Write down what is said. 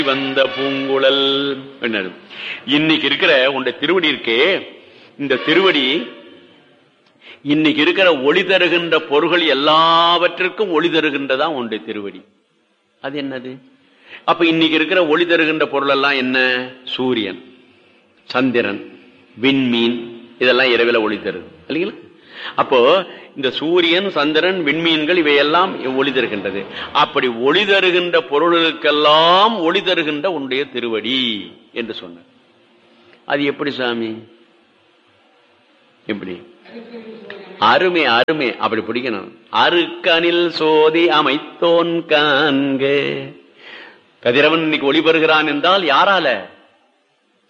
வந்த பூங்குழல் என்னது இன்னைக்கு இருக்கிற உன்னுடைய திருவடி இருக்கே இந்த திருவடி இன்னைக்கு இருக்கிற ஒளி தருகின்ற பொருள்கள் எல்லாவற்றிற்கும் ஒளி தருகின்றதா உன்னுடைய திருவடி அது என்னது அப்ப இன்னைக்கு இருக்கிற ஒளி தருகின்ற பொருள் எல்லாம் என்ன சூரியன் சந்திரன் விண்மீன் இதெல்லாம் இரவில ஒளி தருது இல்லைங்களா அப்போ இந்த சூரியன் சந்திரன் விண்மீன்கள் இவையெல்லாம் ஒளி தருகின்றது அப்படி ஒளி தருகின்ற பொருளுக்கெல்லாம் ஒளி தருகின்ற உன்னுடைய திருவடி என்று சொன்னார் அது எப்படி சாமி எப்படி அருமை அருமை அப்படி பிடிக்கணும் அருக்கனில் சோதி அமைத்தோன் காண்க கதிரவன் இன்னைக்கு ஒளி பெறுகிறான் என்றால் யாரால